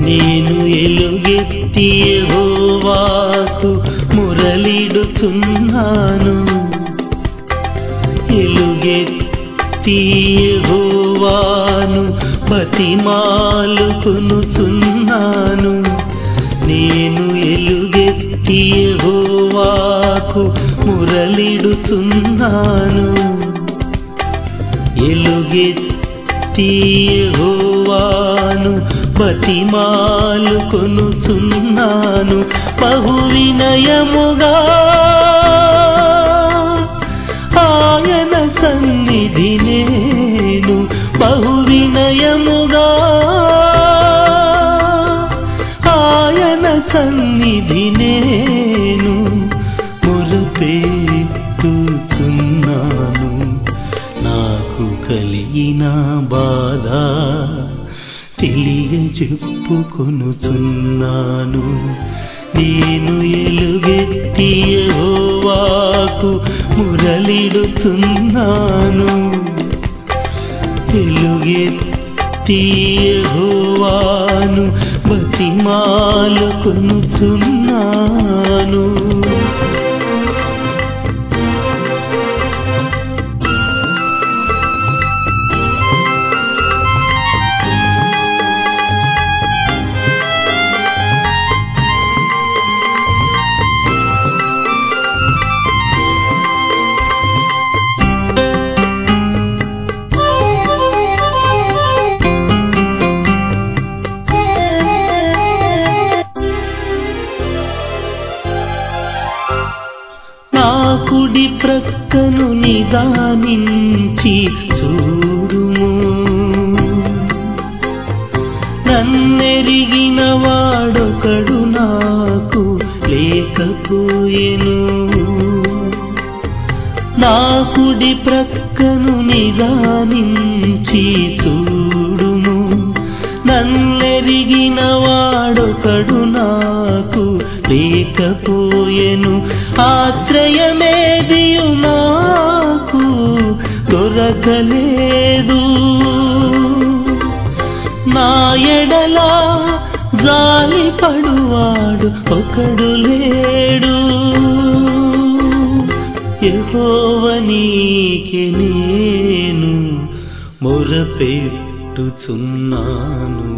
నేను ఎలుగెత్తి యెహోవాకు మురళిడుచున్నాను ఎలుగెత్తి యెహోవాను బతిమాలుకొనుచున్నాను నేను ఎలుగెత్తి యెహోవాకు మురళిడుచున్నాను ఎలుగెత్తి యెహోవాను బతిమాలుకొనుచున్నాను బహు వినయముగా ఆయన సన్నిధి నేను బహు వినయముగా ఆయన సన్నిధి నేను మురుపెట్టుచున్నాను నాకు కలిగిన బాధ తెలియజెప్పుకొనుచున్నాను నేను ఎలుగెత్తి యెహోవాకు మురళిడుచున్నాను ఎలుగెత్తి యెహోవాను బతిమాలుకొనుచున్నాను నా కుడి ప్రక్కను నిదానించి చూడుము నన్నెరిగిన వాడొకడు నాకు లేకపోయెను నా కుడి ప్రక్కను నిదానించి చూడుము నన్నెరిగిన వాడొకడు నాకు లేకపోయెను ఆశ్రయమేదియు నాకు దొరకలేదు నా ఎడల జాలి పడువాడు ఒకడు లేడు యహోవనీకి నేను మొరపెట్టుచున్నాను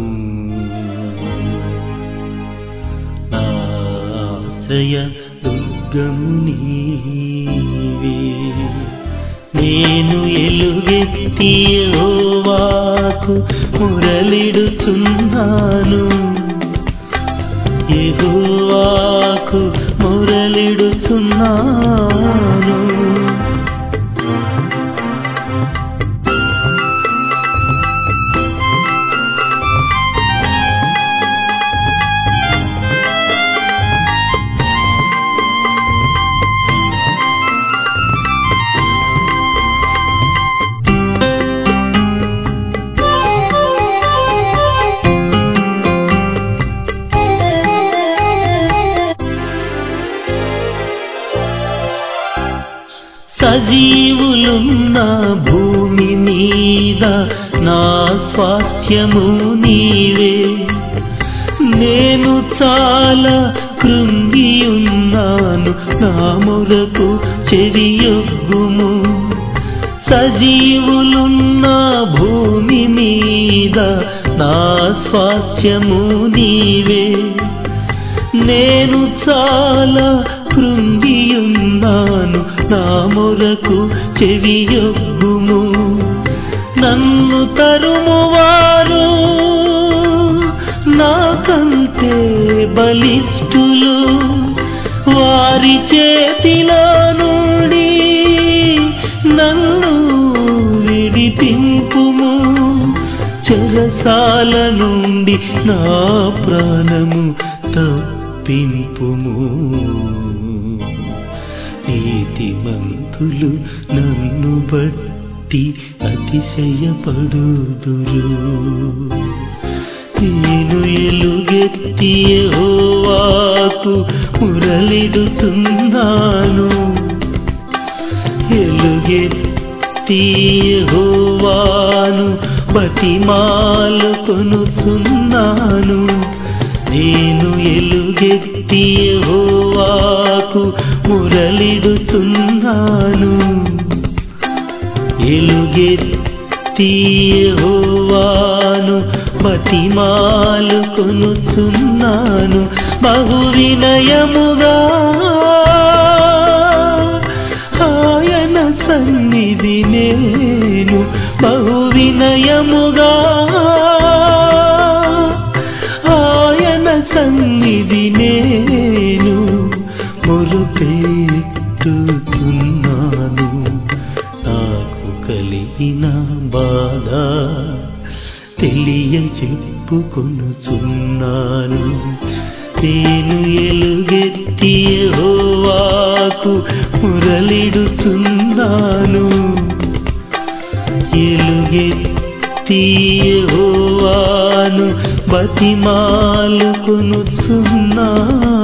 నా ఆశ్రయ దుర్గము నీవే నేను ఎలుగెత్తి యెహోవాకు మురళిడుచున్నాను యెహోవాకు మురళిడుచున్నాను సజీవులున్న భూమి మీద నా స్వాస్థ్యము నీవే నేను చాలా కృంగియున్నాను నా మొరకు చెవియొగ్గుము సజీవులున్న భూమి మీద నా స్వాస్థ్యము నీవే నేను చాలా కృంగియున్నాను నా మొరకు చెవియొగ్గుము నన్ను తరుమువారు నాకంటే బలిష్ఠులు వారి చేతిలో నుండి నన్ను విడిపింపుము చెరసాల నుండి నా ప్రాణము తప్పింపుము నీతిమంతులు నన్ను బట్టి అతిశయపడుదురు నేను ఎలుగెత్తి యెహోవాకు మురళిడుచున్నాను ఎలుగెత్తి యెహోవాను బతిమాలు కొనుచున్నాను నేను ఎలుగెత్తి యెహోవాకు మురళిడుచున్నాను ఎలుగెత్తి యెహోవాను బతిమాలు కొనుచున్నాను బహు వినయముగా ఆయన సన్నిధి నేను బహు వినయముగా ఆయన సన్నిధి నేను మొరుపెట్టుచున్నాను నాకు కలిగిన బాధ తెలియ చెప్పుకొనుచున్నాను నేను ఎలుగెత్తి యెహోవాకు మురళిడుచున్నాను ఎలుగెత్తి యెహోవాను బతిమాలు కొనుచున్నాను